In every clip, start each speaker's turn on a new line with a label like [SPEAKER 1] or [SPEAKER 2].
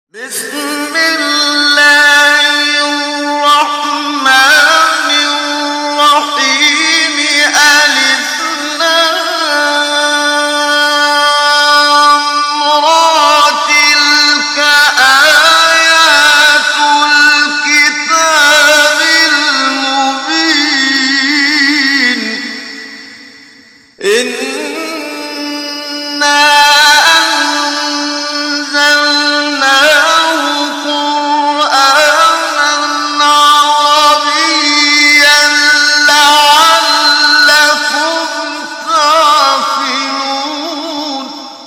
[SPEAKER 1] بسم الله الرحمن الرحيم ألف لام را تلك آيات الكتاب المبين إنا أنزلناه قرآنا عربيا لعلكم تعقلون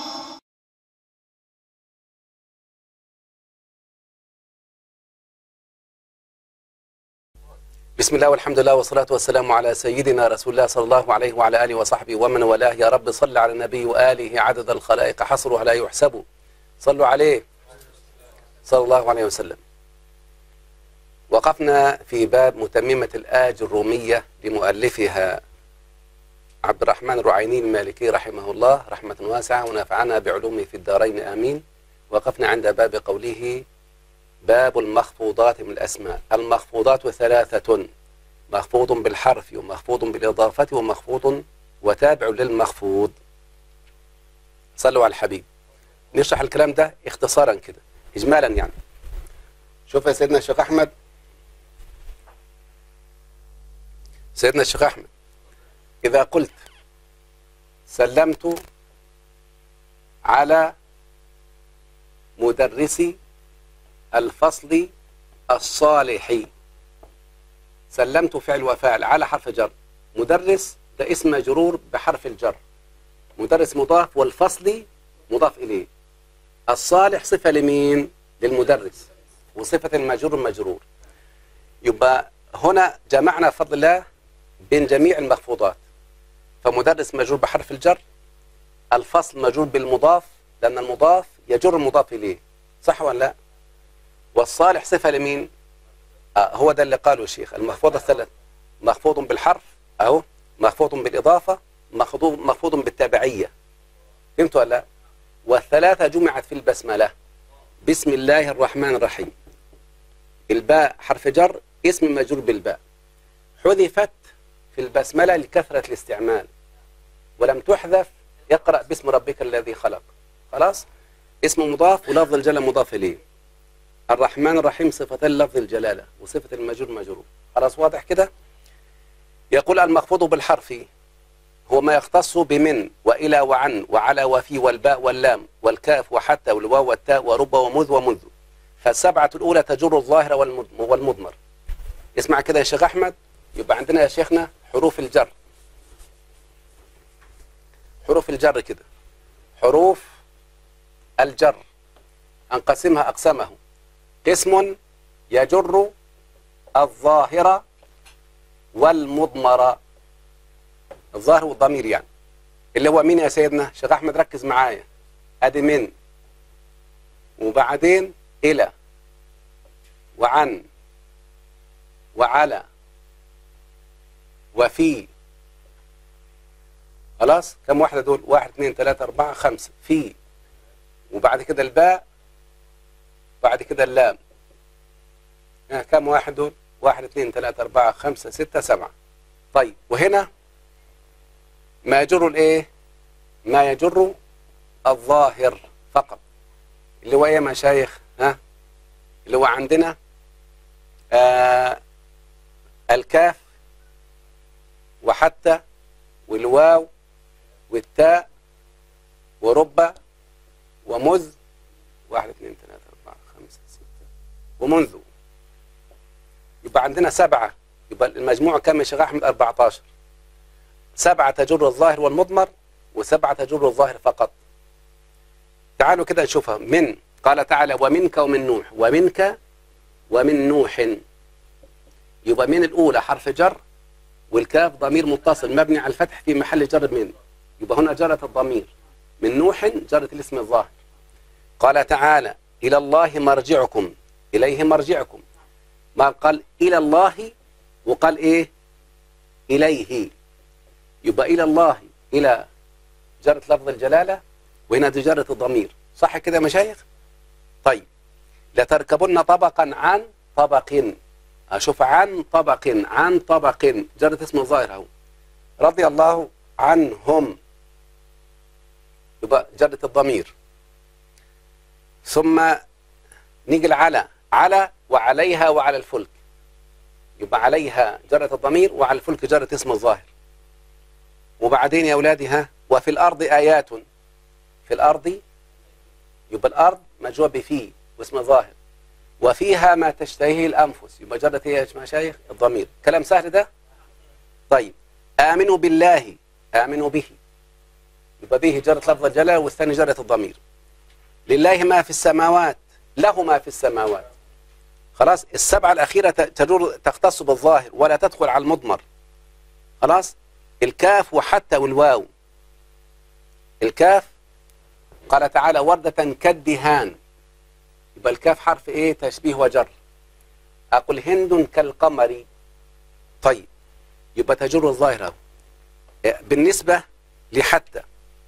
[SPEAKER 2] بسم الله والحمد لله والصلاة والسلام على سيدنا رسول الله صلى الله عليه وعلى آله وصحبه ومن والاه يا رب صل على النبي وآله عدد الخلائق حصرها لا يحسب صلوا عليه صلى الله عليه وسلم وقفنا في باب متممة الآج الرومية لمؤلفها عبد الرحمن الرعيني المالكي رحمه الله رحمة واسعة ونفعنا بعلومه في الدارين آمين وقفنا عند باب قوله باب المخفوضات من الأسماء المخفوضات ثلاثة مخفوض بالحرف ومخفوض بالإضافة ومخفوض وتابع للمخفوض صلوا على الحبيب نشرح الكلام ده اختصارا كده إجمالا يعني شوف يا سيدنا الشيخ أحمد سيدنا الشيخ أحمد إذا قلت سلمت على مدرسي الفصل الصالحي سلمت فعل وفاعل على حرف جر مدرس ده اسم مجرور بحرف الجر مدرس مضاف والفصل مضاف إليه الصالح صفة لمين للمدرس وصفة المجرور مجرور يبقى هنا جمعنا بفضل الله بين جميع المخفوضات فمدرس مجرور بحرف الجر الفصل مجرور بالمضاف لأن المضاف يجر المضاف إليه صح ولا لا والصالح صفة لمين آه هو ده اللي قاله الشيخ المخفوض الثلاث مخفوض بالحرف أهو مخفوض بالإضافة مخفوض مخفوض بالتابعية فهمت ولا لا والثلاثة جمعت في البسملة بسم الله الرحمن الرحيم الباء حرف جر اسم مجرور بالباء حذفت في البسملة لكثرة الاستعمال ولم تحذف يقرأ باسم ربك الذي خلق خلاص اسم مضاف ولفظ الجلالة مضاف إليه الرحمن الرحيم صفتين لفظ الجلالة وصفة المجرور مجرور خلاص واضح كده يقول المخفوض بالحرف هو ما يختص بمن وإلى وعن وعلى وفي والباء واللام والكاف وحتى والواو والتاء ورب ومذ ومنذ فالسبعة الأولى تجر الظاهر والمض- والمضمر اسمع كده يا شيخ أحمد يبقى عندنا يا شيخنا حروف الجر حروف الجر كده حروف الجر أنقسمها أقسامه قسم يجر الظاهر والمضمر الظاهر والضمير يعني اللي هو مين يا سيدنا شيخ احمد ركز معايا ادي من وبعدين الى وعن وعلى وفي خلاص كم واحدة دول واحد اثنين ثلاثة أربعة خمسة في وبعد كده الباء بعد كده اللام ها كم واحد دول واحد اثنين ثلاثة أربعة خمسة ستة سبعة طيب وهنا ما يجر الايه ما يجر الظاهر فقط اللي هو ايه يا مشايخ ها اللي هو عندنا آه الكاف وحتى والواو والتاء ورب ومذ واحد اثنين ثلاثة أربعة خمسة ستة ومنذ يبقى عندنا سبعة يبقى المجموع كم يا شيخ أحمد 14 سبعة تجر الظاهر والمضمر وسبعة تجر الظاهر فقط تعالوا كده نشوفها من قال تعالى ومنك ومن نوح ومنك ومن نوح يبقى من الأولى حرف جر والكاف ضمير متصل مبني على الفتح في محل جر من يبقى هنا جرت الضمير من نوح جرت الاسم الظاهر قال تعالى إلى الله مرجعكم إليه مرجعكم ما قال إلى الله وقال إيه إليه يبقى إلى الله إلى جرت لفظ الجلالة وهنا دي جرت الضمير صح كده يا مشايخ طيب لتركبن طبقا عن طبق اشوف عن طبق عن طبق جرت اسم ظاهر اهو رضي الله عنهم يبقى جرت الضمير ثم نيجي على على وعليها وعلى الفلك يبقى عليها جرت الضمير وعلى الفلك جرت اسم الظاهر وبعدين يا اولادي ها وفي الارض ايات في الارض يبقى الارض مجوع بفيه واسم ظاهر وفيها ما تشتهيه الانفس يبقى جرت هي يا مشايخ الضمير كلام سهل ده طيب امنوا بالله امنوا به يبقى به جرت لفظ الجلال والثاني جرت الضمير لله ما في السماوات له ما في السماوات خلاص السبعة الأخيرة تجر تختص بالظاهر ولا تدخل على المضمر خلاص الكاف وحتى والواو الكاف قال تعالى وردة كالدهان يبقى الكاف حرف ايه تشبيه وجر أقول هند كالقمر طيب يبقى تجر الظاهر أهو. بالنسبة لحتى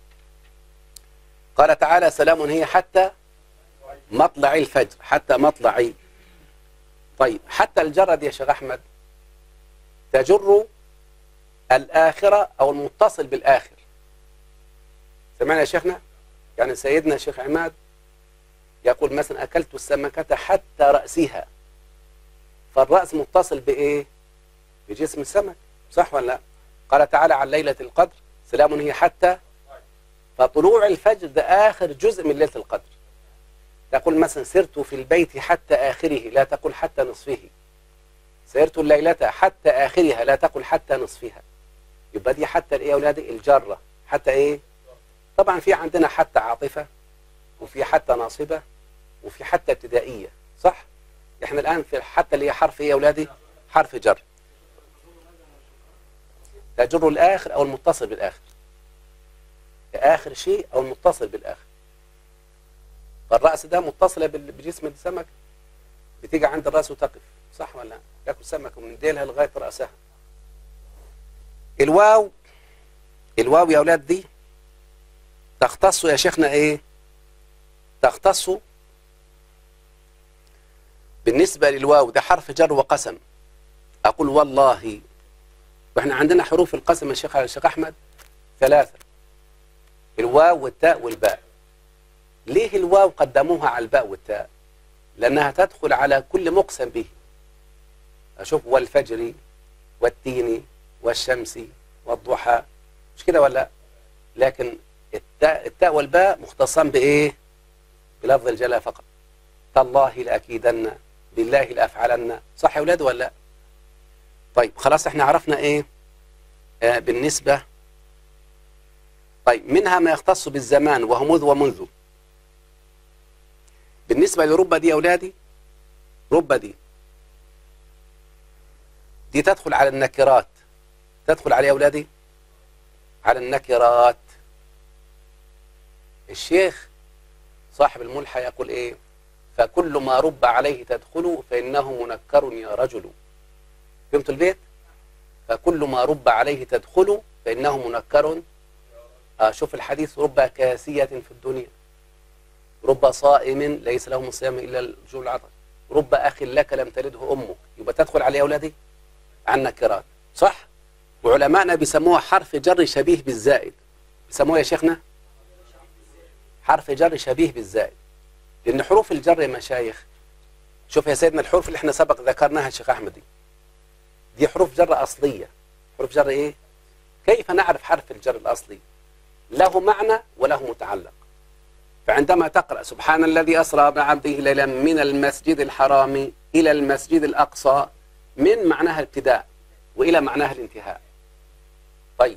[SPEAKER 2] قال تعالى سلام هي حتى مطلع الفجر حتى مطلع طيب حتى الجرد يا شيخ أحمد تجر الآخرة أو المتصل بالآخر سمعنا يا شيخنا يعني سيدنا الشيخ عماد يقول مثلا أكلت السمكة حتى رأسها فالرأس متصل بإيه بجسم السمك صح ولا لا قال تعالى عن ليلة القدر سلام هي حتى فطلوع الفجر ده آخر جزء من ليلة القدر تقول مثلا سرت في البيت حتى آخره لا تقل حتى نصفه سرت الليلة حتى آخرها لا تقل حتى نصفها يبقى دي حتى الايه يا اولادي الجرة حتى ايه طبعا في عندنا حتى عاطفة وفي حتى ناصبة وفي حتى ابتدائية صح احنا الآن في حتى اللي هي حرف ايه يا اولادي حرف جر تجر الآخر أو المتصل بالآخر آخر شيء أو المتصل بالآخر فالرأس ده متصلة بال- بجسم السمك بتيجي عند الرأس وتقف صح ولا لا؟ ياكل سمكة من ديلها لغاية رأسها الواو الواو يا أولاد دي تختص يا شيخنا إيه تختص بالنسبة للواو ده حرف جر وقسم أقول والله واحنا عندنا حروف القسم يا شيخ الشيخ أحمد ثلاثة الواو والتاء والباء ليه الواو قدموها على الباء والتاء لأنها تدخل على كل مقسم به أشوف والفجر والتين والشمس والضحى مش كده ولا لا؟ لكن التاء, التاء والباء مختصان بإيه بلفظ الجلاء فقط تالله لأكيدن بالله لأفعلن صح يا أولاد ولا لا؟ طيب خلاص احنا عرفنا ايه آه بالنسبة طيب منها ما يختص بالزمان وهو مذ ومنذ بالنسبة لرب دي يا أولادي رب دي دي تدخل على النكرات تدخل على يا أولادي على النكرات الشيخ صاحب الملحة يقول ايه فكل ما رب عليه تدخل فإنه منكر يا رجل فهمتوا البيت فكل ما رب عليه تدخل فإنه منكر آه شوف الحديث رب كاسية في الدنيا رب صائم ليس له من صيام إلا الجوع العطش رب أخ لك لم تلده أمك يبقى تدخل عليه أولادي عن نكرات صح وعلمائنا بيسموها حرف جر شبيه بالزائد بيسموها يا شيخنا حرف جر شبيه بالزائد لأن حروف الجر يا مشايخ شوف يا سيدنا الحروف اللي احنا سبق ذكرناها الشيخ أحمد دي دي حروف جر أصلية حروف جر إيه كيف نعرف حرف الجر الأصلي له معنى وله متعلق فعندما تقرأ سبحان الذي أسرى بعبده ليلا من المسجد الحرام إلى المسجد الأقصى من معناها الابتداء وإلى معناها الانتهاء طيب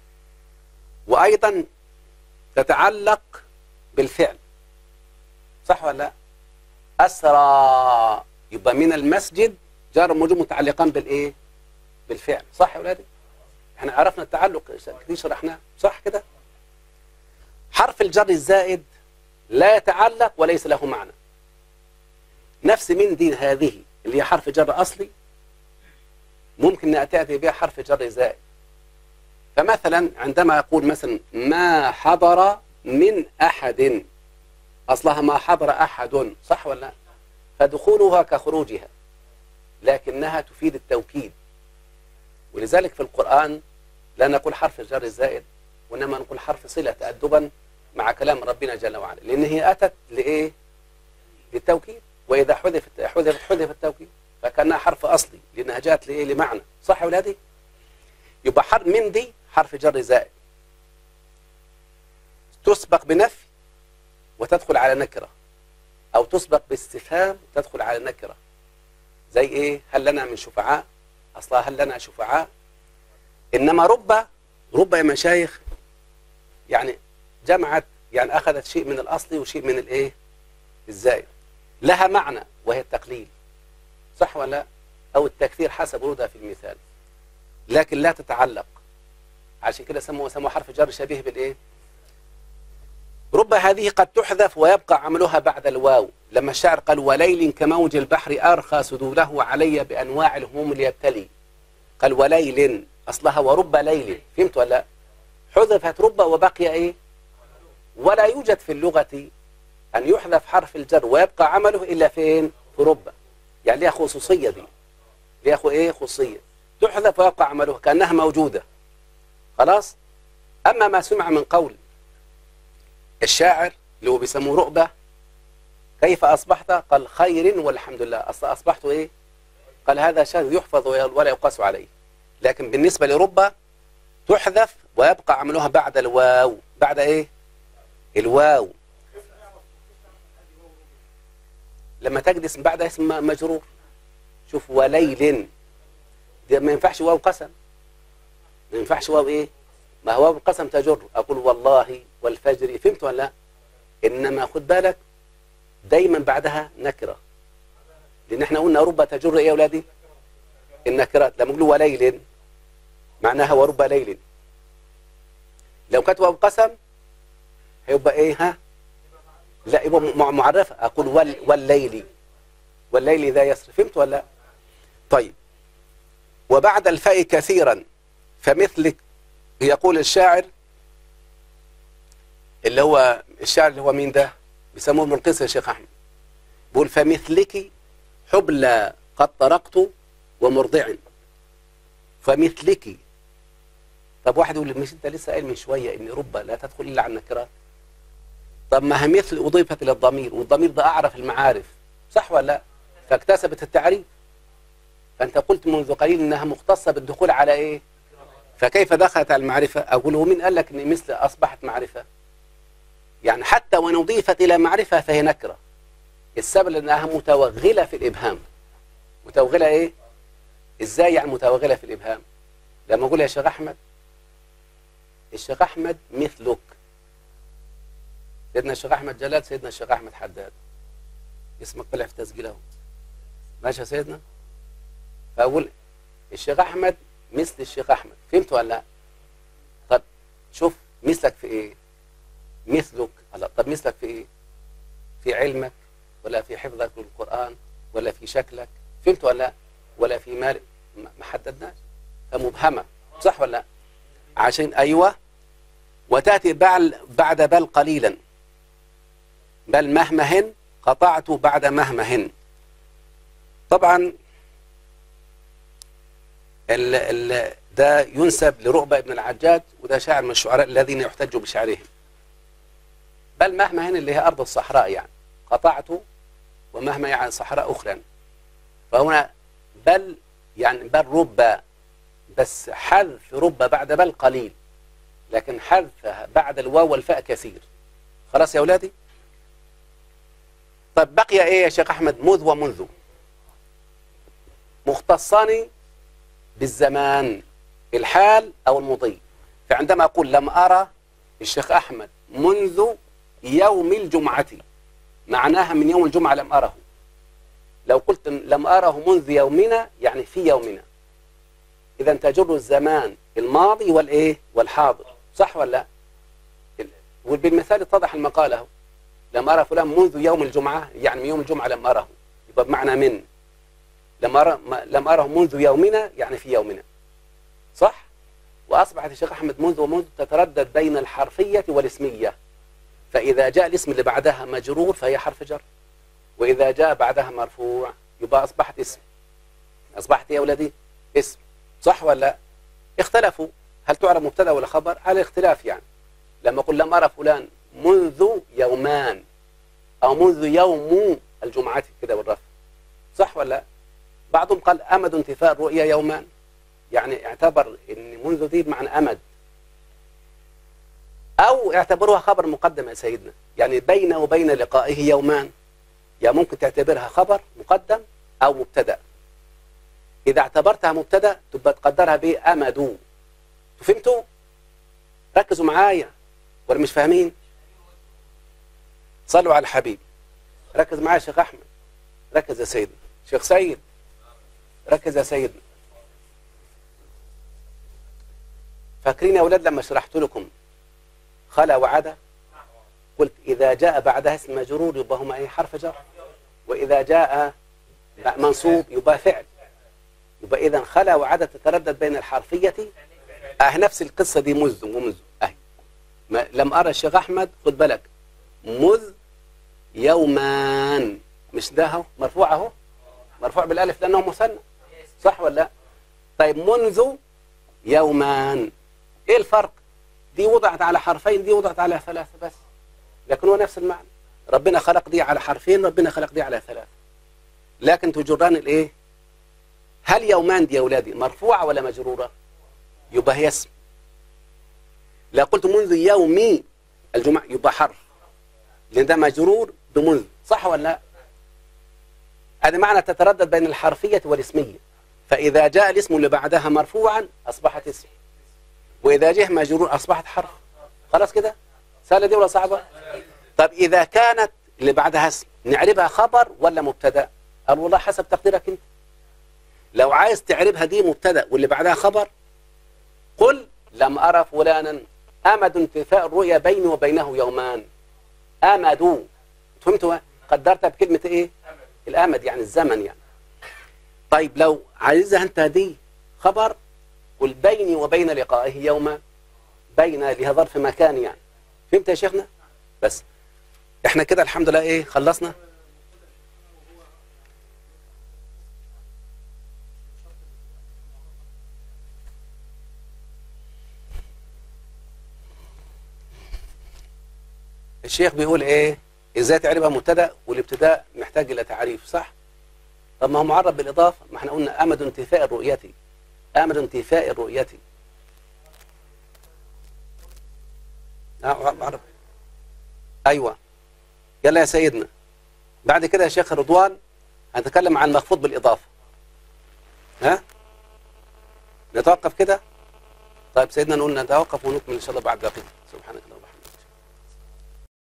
[SPEAKER 2] وأيضا تتعلق بالفعل صح ولا لا أسرى يبقى من المسجد جار موجود متعلقان بالإيه بالفعل صح يا أولادي احنا عرفنا التعلق كتير شرحناه صح كده حرف الجر الزائد لا يتعلق وليس له معنى نفس من دي هذه اللي هي حرف جر أصلي ممكن أن تأتي بها حرف جر زائد فمثلا عندما أقول مثلا ما حضر من أحد أصلها ما حضر أحد صح ولا لا؟ فدخولها كخروجها لكنها تفيد التوكيد ولذلك في القرآن لا نقول حرف الجر الزائد وإنما نقول حرف صلة تأدبا مع كلام ربنا جل وعلا لأن هي أتت لإيه؟ للتوكيد وإذا حذفت حذفت حذف التوكيد فكانها حرف أصلي لأنها جاءت لإيه؟ لمعنى صح يا ولادي؟ يبقى حرف من دي حرف جر زائد تسبق بنفي وتدخل على نكرة أو تسبق باستفهام تدخل على نكرة زي إيه هل لنا من شفعاء أصلا هل لنا شفعاء إنما رب رب يا مشايخ يعني جمعت يعني أخذت شيء من الأصلي وشيء من الإيه الزائد لها معنى وهي التقليل صح ولا لا؟ أو التكثير حسب ورودها في المثال لكن لا تتعلق عشان كده سموه سموه حرف جر شبيه بالإيه رب هذه قد تحذف ويبقى عملها بعد الواو لما الشاعر قال وليل كموج البحر أرخى سدوله علي بأنواع الهموم ليبتلي قال وليل أصلها ورب ليل فهمت ولا لا؟ حذفت رب وبقي إيه ولا يوجد في اللغة أن يحذف حرف الجر ويبقى عمله إلا فين في رب يعني ليها خصوصية دي ليها خو- إيه خصوصية تحذف ويبقى عمله كأنها موجودة خلاص أما ما سمع من قول الشاعر اللي هو بيسموه رؤبة كيف أصبحت قال خير والحمد لله أص- أصبحت إيه قال هذا شاذ يحفظ وي- ولا يقاس عليه لكن بالنسبة لربة تحذف ويبقى عملها بعد الواو بعد إيه الواو لما تجد اسم بعد اسم مجرور شوف وليل ده ما ينفعش واو قسم ما ينفعش واو ايه ما هو واو القسم تجر اقول والله والفجر فهمت ولا لا انما خد بالك دايما بعدها نكره لان احنا قلنا رب تجر ايه يا اولادي النكرات لما نقول وليل معناها ورب ليل لو كانت واو قسم هيبقى ايه ها لا يبقى م- معرفه اقول وال والليل والليل ذا يسر فهمت ولا لا طيب وبعد الفاء كثيرا فمثلك يقول الشاعر اللي هو الشاعر اللي هو مين ده بيسموه ابن القيس يا شيخ احمد بيقول فمثلك حبلى قد طرقت ومرضع فمثلك طب واحد يقول لي مش انت لسه قايل من شويه ان رب لا تدخل الا على النكرات طب ما هي مثل اضيفت الى الضمير والضمير ده اعرف المعارف صح ولا لا فاكتسبت التعريف فانت قلت منذ قليل انها مختصه بالدخول على ايه فكيف دخلت على المعرفه اقول ومين قال لك ان مثل اصبحت معرفه يعني حتى وان اضيفت الى معرفه فهي نكره السبب لانها متوغله في الابهام متوغله ايه ازاي يعني متوغله في الابهام لما اقول يا شيخ احمد الشيخ احمد مثلك سيدنا الشيخ احمد جلال سيدنا الشيخ احمد حداد اسمك طلع في تسجيل اهو ماشي يا سيدنا فاقول الشيخ احمد مثل الشيخ احمد فهمت ولا لا طب شوف مثلك في ايه مثلك هلا طب مثلك في ايه في علمك ولا في حفظك للقران ولا في شكلك فهمت ولا لا ولا في مال ما ما حددناش فمبهمه صح ولا لا عشان ايوه وتاتي بعد بعد بل قليلا بل مهما هن قطعت بعد مهما هن طبعا ال ال ده ينسب لرؤبة ابن العجاج وده شاعر من الشعراء الذين يحتج بشعرهم بل مهما هن اللي هي أرض الصحراء يعني قطعت ومهما يعني صحراء أخرى فهنا بل يعني بل رب بس حذف رب بعد بل قليل لكن حذفها بعد الواو والفاء كثير خلاص يا أولادي طب بقي إيه يا شيخ أحمد مذ ومنذ مختصان بالزمان الحال أو المضي فعندما أقول لم أرى الشيخ أحمد منذ يوم الجمعة معناها من يوم الجمعة لم أره لو قلت لم أره منذ يومنا يعني في يومنا إذا تجر الزمان الماضي والإيه والحاضر صح ولا لا ال- وبالمثال اتضح المقال اهو لم أرى فلان منذ يوم الجمعة يعني من يوم الجمعة لم أره يبقى بمعنى من لم أرى ما- لم أره منذ يومنا يعني في يومنا صح وأصبحت الشيخ أحمد منذ ومنذ تتردد بين الحرفية والاسمية فإذا جاء الاسم اللي بعدها مجرور فهي حرف جر وإذا جاء بعدها مرفوع يبقى أصبحت اسم أصبحت يا أولادي اسم صح ولا لا اختلفوا هل تعرف مبتدا ولا خبر على اختلاف يعني لما أقول لم أرى فلان منذ يومان أو منذ يوم الجمعة كده بالرفع صح ولا لا بعضهم قال أمد انتفاء الرؤيا يومان يعني اعتبر ان منذ دي بمعنى امد او اعتبروها خبر مقدم يا سيدنا يعني بين وبين لقائه يومان يعني ممكن تعتبرها خبر مقدم او مبتدا اذا اعتبرتها مبتدا تبقى تقدرها بامد فهمتوا ركزوا معايا ولا مش فاهمين صلوا على الحبيب ركز معايا يا شيخ احمد ركز يا سيدنا شيخ سيد ركز يا سيدنا فاكرين يا اولاد لما شرحت لكم خلا وعدا قلت اذا جاء بعدها اسم مجرور يبقى هما ايه حرف جر واذا جاء منصوب يبقى فعل يبقى اذا خلا وعدا تتردد بين الحرفيه اه نفس القصه دي مذ ومذ اهي ما لم ارى الشيخ احمد خد بالك مذ يومان مش ده اهو مرفوع اهو مرفوع بالالف لانه مثنى صح ولا لا طيب منذ يومان ايه الفرق دي وضعت على حرفين دي وضعت على ثلاثة بس لكن هو نفس المعنى ربنا خلق دي على حرفين ربنا خلق دي على ثلاثة لكن تجران الايه هل يومان دي يا اولادي مرفوعة ولا مجرورة يبقى هي اسم لا قلت منذ يومي الجمعة يبقى حرف لان ده مجرور بمنذ صح ولا لا هذا معنى تتردد بين الحرفية والاسمية فإذا جاء الاسم اللي بعدها مرفوعا أصبحت اسم وإذا جه مجرور أصبحت حرف خلاص كده سهلة دي ولا صعبة طب إذا كانت اللي بعدها اسم نعربها خبر ولا مبتدا قال والله حسب تقديرك انت لو عايز تعربها دي مبتدا واللي بعدها خبر قل لم أرى فلانا أمد انتفاء الرؤيا بيني وبينه يومان أمد فهمتوا قدرتها بكلمة إيه الأمد يعني الزمن يعني طيب لو عايزها أنت دي خبر قل بيني وبين لقائه يوما بين لها ظرف مكان يعني فهمت يا شيخنا بس احنا كده الحمد لله ايه خلصنا الشيخ بيقول ايه ازاي تعرفها مبتدا والابتداء محتاج الى تعريف صح طب ما هو معرب بالاضافه ما احنا قلنا امد انتفاء الرؤيه امد انتفاء الرؤيه آه، معرب ايوه يلا يا سيدنا بعد كده يا شيخ رضوان هنتكلم عن مخفوض بالاضافه ها نتوقف كده طيب سيدنا نقول نتوقف ونكمل ان شاء الله بعد دقيقه سبحانك اللهم